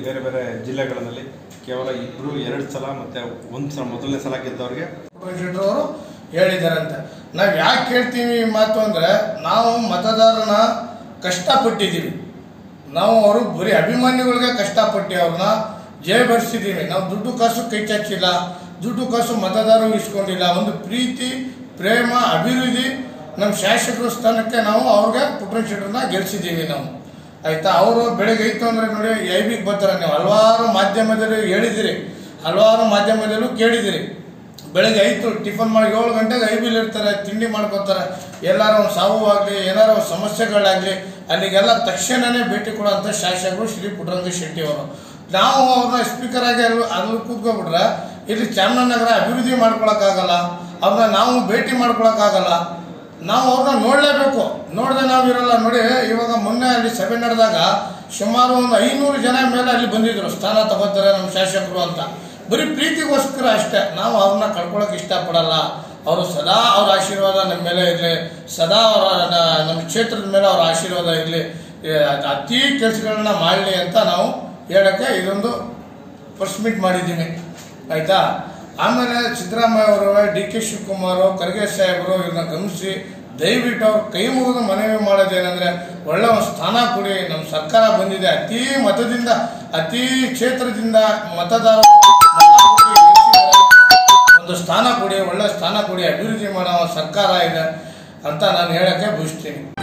ಬೇರೆ ಬೇರೆ ಜಿಲ್ಲೆಗಳಲ್ಲಿ ಕೇವಲ ಇಬ್ಬರು ಎರಡು ಸಲ ಮತ್ತು ಒಂದು ಸಲ ಮೊದಲನೇ ಸಲ ಗೆದ್ದವ್ರಿಗೆ ಶೆಟ್ಟರ್ ಅವರು ಹೇಳಿದಾರಂತೆ ನಾವು ಯಾಕೆ ಕೇಳ್ತೀವಿ ಈ ಮಾತು ಅಂದರೆ ನಾವು ಮತದಾರನ ಕಷ್ಟಪಟ್ಟಿದ್ದೀವಿ ನಾವು ಅವರು ಬರೀ ಅಭಿಮಾನಿಗಳಿಗೆ ಕಷ್ಟಪಟ್ಟು ಅವ್ರನ್ನ ಜಯ ಬರ್ಸಿದ್ದೀವಿ ನಾವು ದುಡ್ಡು ಕಾಸು ಕೈ ಚಾಚಿಲ್ಲ ದುಡ್ಡು ಕಾಸು ಮತದಾರರು ಇಸ್ಕೊಂಡಿಲ್ಲ ಒಂದು ಪ್ರೀತಿ ಪ್ರೇಮ ಅಭಿವೃದ್ಧಿ ನಮ್ಮ ಶಾಸಕರ ಸ್ಥಾನಕ್ಕೆ ನಾವು ಅವ್ರಿಗೆ ಪುಟ್ಟಣ ಶೆಟ್ಟರ್ನ ಗೆಲ್ಸಿದ್ದೀವಿ ನಾವು ಆಯ್ತಾ ಅವರು ಬೆಳಗ್ಗೆ ಐತು ಅಂದರೆ ನೋಡಿ ಐ ಬಿಗೆ ಬರ್ತಾರೆ ನೀವು ಹಲವಾರು ಮಾಧ್ಯಮದಲ್ಲಿ ಹೇಳಿದಿರಿ ಹಲವಾರು ಮಾಧ್ಯಮದಲ್ಲೂ ಕೇಳಿದಿರಿ ಬೆಳಗ್ಗೆ ಐತು ಟಿಫನ್ ಮಾಡಿ ಏಳು ಗಂಟೆಗೆ ಐ ಬಿಲ್ ಇರ್ತಾರೆ ತಿಂಡಿ ಮಾಡ್ಕೊತಾರೆ ಎಲ್ಲಾರ ಒಂದು ಸಾವು ಆಗಲಿ ಏನಾರ ಒಂದು ಸಮಸ್ಯೆಗಳಾಗಲಿ ಅಲ್ಲಿಗೆಲ್ಲ ತಕ್ಷಣವೇ ಭೇಟಿ ಕೊಡುವಂಥ ಶಾಸಕರು ಶ್ರೀ ಪುಟ್ಟರಂಗ ಶೆಟ್ಟಿ ಅವರು ನಾವು ಅವ್ರನ್ನ ಸ್ಪೀಕರ್ ಆಗಿ ಅಲ್ಲಿ ಅಲ್ಲಿ ಕೂತ್ಕೊಬಿಟ್ರೆ ಇಲ್ಲಿ ಚಾಮರಾಜನಗರ ಅಭಿವೃದ್ಧಿ ಮಾಡ್ಕೊಳಕ್ಕಾಗಲ್ಲ ಅವ್ರನ್ನ ನಾವು ಭೇಟಿ ಮಾಡ್ಕೊಳಕ್ಕಾಗಲ್ಲ ನಾವು ಅವ್ರನ್ನ ನೋಡಲೇಬೇಕು ನೋಡದೆ ನಾವು ಇರಲ್ಲ ನೋಡಿ ಇವಾಗ ಮೊನ್ನೆ ಅಲ್ಲಿ ಸಭೆ ನಡೆದಾಗ ಸುಮಾರು ಒಂದು ಐನೂರು ಜನ ಮೇಲೆ ಅಲ್ಲಿ ಬಂದಿದ್ರು ಸ್ಥಾನ ತಗೋತಾರೆ ನಮ್ಮ ಶಾಸಕರು ಅಂತ ಬರೀ ಪ್ರೀತಿಗೋಸ್ಕರ ಅಷ್ಟೇ ನಾವು ಅವ್ರನ್ನ ಕಳ್ಕೊಳಕ್ಕೆ ಇಷ್ಟಪಡಲ್ಲ ಅವರು ಸದಾ ಅವ್ರ ಆಶೀರ್ವಾದ ನಮ್ಮ ಮೇಲೆ ಇರಲಿ ಸದಾ ಅವರ ನ- ನಮ್ಮ ಕ್ಷೇತ್ರದ ಮೇಲೆ ಅವರ ಆಶೀರ್ವಾದ ಇರಲಿ ಅತಿ ಕೆಲಸಗಳನ್ನ ಮಾಡಲಿ ಅಂತ ನಾವು ಹೇಳೋಕ್ಕೆ ಇದೊಂದು ಪ್ರೆಸ್ ಮೀಟ್ ಮಾಡಿದ್ದೀನಿ ಆಯಿತಾ ಆಮೇಲೆ ಸಿದ್ದರಾಮಯ್ಯ ಅವರು ಡಿ ಕೆ ಶಿವಕುಮಾರ್ ಖರ್ಗೆ ಸಾಹೇಬರು ಇದನ್ನ ಗಮನಿಸಿ ದಯವಿಟ್ಟು ಅವ್ರು ಕೈ ಮುಗಿದು ಮನವಿ ಮಾಡೋದೇನೆಂದರೆ ಒಳ್ಳೆ ಒಂದು ಸ್ಥಾನ ಕೊಡಿ ನಮ್ಮ ಸರ್ಕಾರ ಬಂದಿದೆ ಅತಿ ಮತದಿಂದ ಅತಿ ಕ್ಷೇತ್ರದಿಂದ ಮತದಾರ ಒಂದು ಸ್ಥಾನ ಕೊಡಿ ಒಳ್ಳೆ ಸ್ಥಾನ ಕೊಡಿ ಅಭಿವೃದ್ಧಿ ಮಾಡೋ ಸರ್ಕಾರ ಇದೆ ಅಂತ ನಾನು ಹೇಳೋಕ್ಕೆ ಬಯಸ್ತೀನಿ